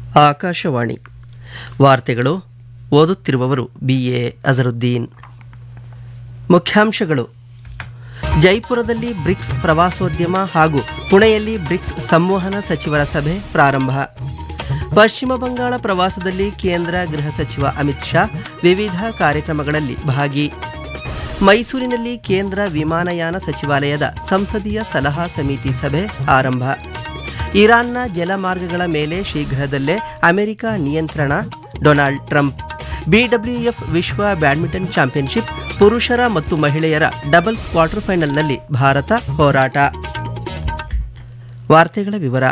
ಆಕಾಶವಾಣಿ ವಾರ್ತೆಗಳು ಓದುತ್ತಿರುವವರು B A Azharuddin ಮುಖ್ಯಾಂಶಗಳು ಜೈಪುರದಲ್ಲಿ ಬ್ರಿಕ್ಸ್ ಪ್ರವಾಸೋದ್ಯಮ ಹಾಗೂ ಪುಣೆಯಲ್ಲಿ ಬ್ರಿಕ್ಸ್ ಸಂವಹನ ಸಚಿವರ ಸಭೆ ಪ್ರಾರಂಭ ಪಶ್ಚಿಮ ಬಂಗಾಳ ಪ್ರವಾಸದಲ್ಲಿ ಕೇಂದ್ರ ಗೃಹ ಸಚಿವ ಅಮಿತ್ ಶಾ ವಿವಿಧ ಕಾರ್ಯಕ್ರಮಗಳಲ್ಲಿ ಭಾಗಿ ಮೈಸೂರಿನಲ್ಲಿ ಕೇಂದ್ರ ವಿಮಾನಯಾನ ಸಚಿವಾಲಯದ ಸಂಸದೀಯ ಸಲಹಾ ಸಮಿತಿ ಸಭೆ ಆರಂಭ ಇರಾನ್ನ ಜಲಮಾರ್ಗಗಳ ಮೇಲೆ ಶೀಘ್ರದಲ್ಲೇ ಅಮೆರಿಕ ನಿಯಂತ್ರಣ ಡೊನಾಲ್ಡ್ ಟ್ರಂಪ್ ಬಿಡಬ್ಲ್ಯೂಎಫ್ ವಿಶ್ವ ಬ್ಯಾಡ್ಮಿಂಟನ್ ಚಾಂಪಿಯನ್ಶಿಪ್ ಪುರುಷರ ಮತ್ತು ಮಹಿಳೆಯರ ಡಬಲ್ಸ್ ಕ್ವಾರ್ಟರ್ ಫೈನಲ್ನಲ್ಲಿ ಭಾರತ ಹೋರಾಟ ವಾರ್ತೆಗಳ ವಿವರ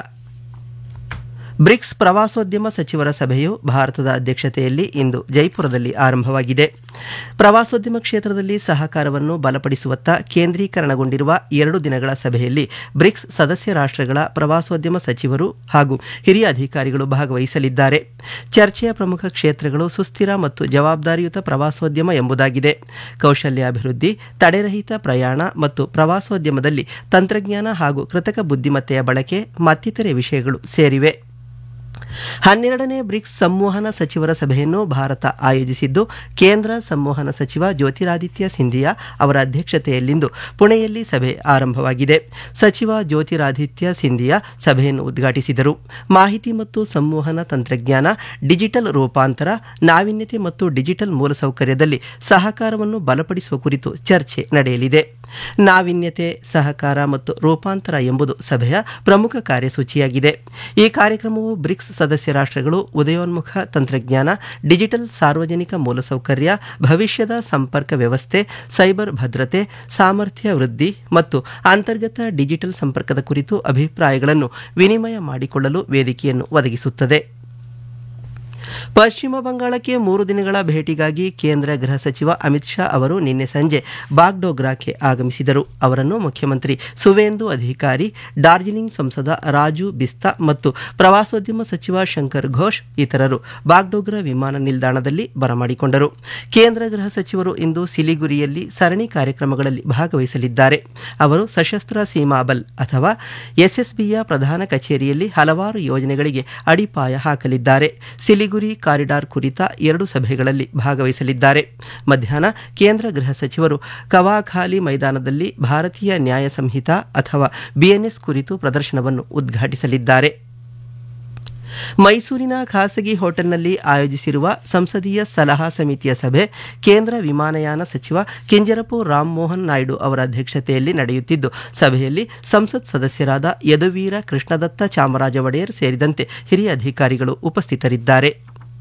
ಬ್ರಿಕ್ಸ್ ಪ್ರವಾಸೋದ್ಯಮ ಸಚಿವರ ಸಭೆಯು ಭಾರತದ ಅಧ್ಯಕ್ಷತೆಯಲ್ಲಿ ಇಂದು ಜೈಪುರದಲ್ಲಿ ಆರಂಭವಾಗಿದೆ ಪ್ರವಾಸೋದ್ಯಮ ಕ್ಷೇತ್ರದಲ್ಲಿ ಸಹಕಾರವನ್ನು ಬಲಪಡಿಸುವತ್ತ ಕೇಂದ್ರೀಕರಣಗೊಂಡಿರುವ ಎರಡು ದಿನಗಳ ಸಭೆಯಲ್ಲಿ ಬ್ರಿಕ್ಸ್ ಸದಸ್ಯ ರಾಷ್ಟ್ರಗಳ ಪ್ರವಾಸೋದ್ಯಮ ಸಚಿವರು ಹಾಗೂ ಹಿರಿಯ ಅಧಿಕಾರಿಗಳು ಭಾಗವಹಿಸಲಿದ್ದಾರೆ ಚರ್ಚೆಯ ಪ್ರಮುಖ ಕ್ಷೇತ್ರಗಳು ಸುಸ್ಥಿರ ಮತ್ತು ಜವಾಬ್ದಾರಿಯುತ ಪ್ರವಾಸೋದ್ಯಮ ಎಂಬುದಾಗಿದೆ ಕೌಶಲ್ಯಾಭಿವೃದ್ಧಿ ತಡೆರಹಿತ ಪ್ರಯಾಣ ಮತ್ತು ಪ್ರವಾಸೋದ್ಯಮದಲ್ಲಿ ತಂತ್ರಜ್ಞಾನ ಹಾಗೂ ಕೃತಕ ಬುದ್ಧಿಮತ್ತೆಯ ಬಳಕೆ ಮತ್ತಿತರೆ ವಿಷಯಗಳು ಸೇರಿವೆ ಹನ್ನೆರಡನೇ ಬ್ರಿಕ್ಸ್ ಸಂವಹನ ಸಚಿವರ ಸಭೆಯನ್ನು ಭಾರತ ಆಯೋಜಿಸಿದ್ದು ಕೇಂದ್ರ ಸಂವಹನ ಸಚಿವ ಜ್ಯೋತಿರಾದಿತ್ಯ ಸಿಂಧಿಯಾ ಅವರ ಅಧ್ಯಕ್ಷತೆಯಲ್ಲಿಂದು ಪುಣೆಯಲ್ಲಿ ಸಭೆ ಆರಂಭವಾಗಿದೆ ಸಚಿವ ಜ್ಯೋತಿರಾದಿತ್ಯ ಸಿಂಧಿಯಾ ಸಭೆಯನ್ನು ಉದ್ಘಾಟಿಸಿದರು ಮಾಹಿತಿ ಮತ್ತು ಸಂವಹನ ತಂತ್ರಜ್ಞಾನ ಡಿಜಿಟಲ್ ರೂಪಾಂತರ ನಾವೀನ್ಯತೆ ಮತ್ತು ಡಿಜಿಟಲ್ ಮೂಲಸೌಕರ್ಯದಲ್ಲಿ ಸಹಕಾರವನ್ನು ಬಲಪಡಿಸುವ ಕುರಿತು ಚರ್ಚೆ ನಡೆಯಲಿದೆ ನಾವೀನ್ಯತೆ ಸಹಕಾರ ಮತ್ತು ರೂಪಾಂತರ ಎಂಬುದು ಸಭೆಯ ಪ್ರಮುಖ ಕಾರ್ಯಸೂಚಿಯಾಗಿದೆ ಈ ಕಾರ್ಯಕ್ರಮವು ಬ್ರಿಕ್ಸ್ ಸದಸ್ಯ ರಾಷ್ಟ್ರಗಳು ಉದಯೋನ್ಮುಖ ತಂತ್ರಜ್ಞಾನ ಡಿಜಿಟಲ್ ಸಾರ್ವಜನಿಕ ಮೂಲಸೌಕರ್ಯ ಭವಿಷ್ಯದ ಸಂಪರ್ಕ ವ್ಯವಸ್ಥೆ ಸೈಬರ್ ಭದ್ರತೆ ಸಾಮರ್ಥ್ಯ ವೃದ್ಧಿ ಮತ್ತು ಅಂತರ್ಗತ ಡಿಜಿಟಲ್ ಸಂಪರ್ಕದ ಕುರಿತು ಅಭಿಪ್ರಾಯಗಳನ್ನು ವಿನಿಮಯ ಮಾಡಿಕೊಳ್ಳಲು ವೇದಿಕೆಯನ್ನು ಒದಗಿಸುತ್ತದೆ ಪಶ್ಚಿಮ ಬಂಗಾಳಕ್ಕೆ ಮೂರು ದಿನಗಳ ಭೇಟಿಗಾಗಿ ಕೇಂದ್ರ ಗೃಹ ಸಚಿವ ಅಮಿತ್ ಶಾ ಅವರು ನಿನ್ನೆ ಸಂಜೆ ಬಾಗ್ಡೋಗ್ರಾಕ್ಕೆ ಆಗಮಿಸಿದರು ಅವರನ್ನು ಮುಖ್ಯಮಂತ್ರಿ ಸುವೇಂದು ಅಧಿಕಾರಿ ಡಾರ್ಜಿಲಿಂಗ್ ಸಂಸದ ರಾಜು ಬಿಸ್ತಾ ಮತ್ತು ಪ್ರವಾಸೋದ್ಯಮ ಸಚಿವ ಶಂಕರ್ ಘೋಷ್ ಇತರರು ಬಾಗ್ಡೋಗ್ರಾ ವಿಮಾನ ನಿಲ್ದಾಣದಲ್ಲಿ ಬರಮಾಡಿಕೊಂಡರು ಕೇಂದ್ರ ಗೃಹ ಸಚಿವರು ಇಂದು ಸಿಲಿಗುರಿಯಲ್ಲಿ ಸರಣಿ ಕಾರ್ಯಕ್ರಮಗಳಲ್ಲಿ ಭಾಗವಹಿಸಲಿದ್ದಾರೆ ಅವರು ಸಶಸ್ತ್ರ ಸೀಮಾ ಬಲ್ ಅಥವಾ ಎಸ್ಎಸ್ಬಿಯ ಪ್ರಧಾನ ಕಚೇರಿಯಲ್ಲಿ ಹಲವಾರು ಯೋಜನೆಗಳಿಗೆ ಅಡಿಪಾಯ ಹಾಕಲಿದ್ದಾರೆ ಸಿಲಿಗುರಿ ಕಾರಿಡಾರ್ ಕುರಿತ ಎರಡು ಸಭೆಗಳಲ್ಲಿ ಭಾಗವಹಿಸಲಿದ್ದಾರೆ ಮಧ್ಯಾಹ್ನ ಕೇಂದ್ರ ಗೃಹ ಸಚಿವರು ಕವಾಖಾಲಿ ಮೈದಾನದಲ್ಲಿ ಭಾರತೀಯ ನ್ಯಾಯ ಸಂಹಿತಾ ಅಥವಾ ಬಿಎನ್ಎಸ್ ಕುರಿತು ಪ್ರದರ್ಶನವನ್ನು ಉದ್ಘಾಟಿಸಲಿದ್ದಾರೆ ಮೈಸೂರಿನ ಖಾಸಗಿ ಹೋಟೆಲ್ನಲ್ಲಿ ಆಯೋಜಿಸಿರುವ ಸಂಸದೀಯ ಸಲಹಾ ಸಮಿತಿಯ ಸಭೆ ಕೇಂದ್ರ ವಿಮಾನಯಾನ ಸಚಿವ ಕಿಂಜರಪು ರಾಮಮೋಹನ್ ನಾಯ್ಡು ಅವರ ಅಧ್ಯಕ್ಷತೆಯಲ್ಲಿ ನಡೆಯುತ್ತಿದ್ದು ಸಭೆಯಲ್ಲಿ ಸಂಸತ್ ಸದಸ್ಯರಾದ ಯದುವೀರ ಕೃಷ್ಣದತ್ತ ಚಾಮರಾಜ ಒಡೆಯರ್ ಸೇರಿದಂತೆ ಹಿರಿಯ ಅಧಿಕಾರಿಗಳು ಉಪಸ್ಥಿತರಿದ್ದಾರೆ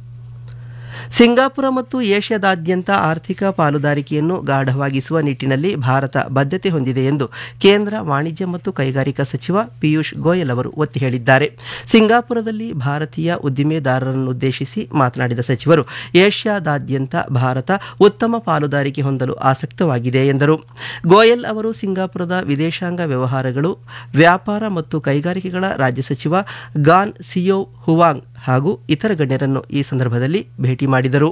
ಸಿಂಗಾಪುರ ಮತ್ತು ಏಷ್ಯಾದಾದ್ಯಂತ ಆರ್ಥಿಕ ಪಾಲುದಾರಿಕೆಯನ್ನು ಗಾಢವಾಗಿಸುವ ನಿಟ್ಟಿನಲ್ಲಿ ಭಾರತ ಬದ್ಧತೆ ಹೊಂದಿದೆ ಎಂದು ಕೇಂದ್ರ ವಾಣಿಜ್ಯ ಮತ್ತು ಕೈಗಾರಿಕಾ ಸಚಿವ ಪಿಯೂಷ್ ಗೋಯಲ್ ಅವರು ಒತ್ತಿ ಹೇಳಿದ್ದಾರೆ ಸಿಂಗಾಪುರದಲ್ಲಿ ಭಾರತೀಯ ಉದ್ದಿಮೆದಾರರನ್ನುದ್ದೇಶಿಸಿ ಮಾತನಾಡಿದ ಸಚಿವರು ಏಷ್ಯಾದಾದ್ಯಂತ ಭಾರತ ಉತ್ತಮ ಪಾಲುದಾರಿಕೆ ಹೊಂದಲು ಆಸಕ್ತವಾಗಿದೆ ಎಂದರು ಗೋಯಲ್ ಅವರು ಸಿಂಗಾಪುರದ ವಿದೇಶಾಂಗ ವ್ಯವಹಾರಗಳು ವ್ಯಾಪಾರ ಮತ್ತು ಕೈಗಾರಿಕೆಗಳ ರಾಜ್ಯ ಸಚಿವ ಗಾನ್ ಸಿಯೋ ಹುವಾಂಗ್ ಹಾಗೂ ಇತರ ಗಣ್ಯರನ್ನು ಈ ಸಂದರ್ಭದಲ್ಲಿ ಭೇಟಿ ಮಾಡಿದರು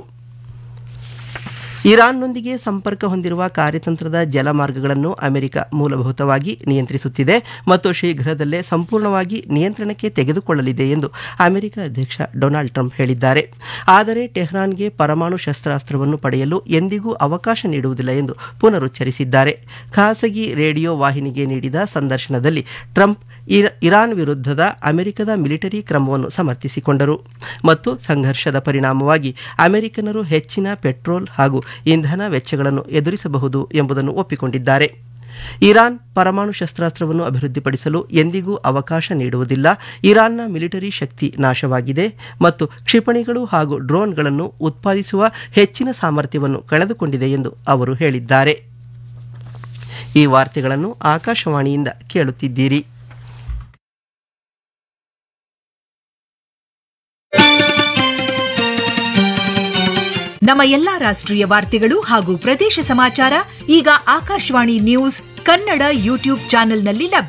ಇರಾನ್ನೊಂದಿಗೆ ಸಂಪರ್ಕ ಹೊಂದಿರುವ ಕಾರ್ಯತಂತ್ರದ ಜಲಮಾರ್ಗಗಳನ್ನು ಅಮೆರಿಕ ಮೂಲಭೂತವಾಗಿ ನಿಯಂತ್ರಿಸುತ್ತಿದೆ ಮತ್ತು ಶೀಘ್ರದಲ್ಲೇ ಸಂಪೂರ್ಣವಾಗಿ ನಿಯಂತ್ರಣಕ್ಕೆ ತೆಗೆದುಕೊಳ್ಳಲಿದೆ ಎಂದು ಅಮೆರಿಕ ಅಧ್ಯಕ್ಷ ಡೊನಾಲ್ಡ್ ಟ್ರಂಪ್ ಹೇಳಿದ್ದಾರೆ ಆದರೆ ಟೆಹ್ರಾನ್ಗೆ ಪರಮಾಣು ಶಸ್ತ್ರಾಸ್ತ್ರವನ್ನು ಪಡೆಯಲು ಎಂದಿಗೂ ಅವಕಾಶ ನೀಡುವುದಿಲ್ಲ ಎಂದು ಪುನರುಚ್ಚರಿಸಿದ್ದಾರೆ ಖಾಸಗಿ ರೇಡಿಯೋ ವಾಹಿನಿಗೆ ನೀಡಿದ ಸಂದರ್ಶನದಲ್ಲಿ ಟ್ರಂಪ್ ಇರಾನ್ ವಿರುದ್ಧದ ಅಮೆರಿಕದ ಮಿಲಿಟರಿ ಕ್ರಮವನ್ನು ಸಮರ್ಥಿಸಿಕೊಂಡರು ಮತ್ತು ಸಂಘರ್ಷದ ಪರಿಣಾಮವಾಗಿ ಅಮೆರಿಕನರು ಹೆಚ್ಚಿನ ಪೆಟ್ರೋಲ್ ಹಾಗೂ ಇಂಧನ ವೆಚ್ಚಗಳನ್ನು ಎದುರಿಸಬಹುದು ಎಂಬುದನ್ನು ಒಪ್ಪಿಕೊಂಡಿದ್ದಾರೆ ಇರಾನ್ ಪರಮಾಣು ಶಸ್ತ್ರಾಸ್ತ್ರವನ್ನು ಅಭಿವೃದ್ಧಿಪಡಿಸಲು ಎಂದಿಗೂ ಅವಕಾಶ ನೀಡುವುದಿಲ್ಲ ಇರಾನ್ನ ಮಿಲಿಟರಿ ಶಕ್ತಿ ನಾಶವಾಗಿದೆ ಮತ್ತು ಕ್ಷಿಪಣಿಗಳು ಹಾಗೂ ಡ್ರೋನ್ಗಳನ್ನು ಉತ್ಪಾದಿಸುವ ಹೆಚ್ಚಿನ ಸಾಮರ್ಥ್ಯವನ್ನು ಕಳೆದುಕೊಂಡಿದೆ ಎಂದು ಅವರು ಹೇಳಿದ್ದಾರೆ ಈ ವಾರ್ತೆಗಳನ್ನು ಆಕಾಶವಾಣಿಯಿಂದ ಕೇಳುತ್ತಿದ್ದೀರಿ ನಮ್ಮ ಎಲ್ಲಾ ರಾಷ್ಟ್ರೀಯ ವಾರ್ತೆಗಳು ಹಾಗೂ ಪ್ರದೇಶ ಸಮಾಚಾರ ಈಗ ಆಕಾಶವಾಣಿ ನ್ಯೂಸ್ ಕನ್ನಡ ಯೂಟ್ಯೂಬ್ ಚಾನೆಲ್ನಲ್ಲಿ ಲಭ್ಯ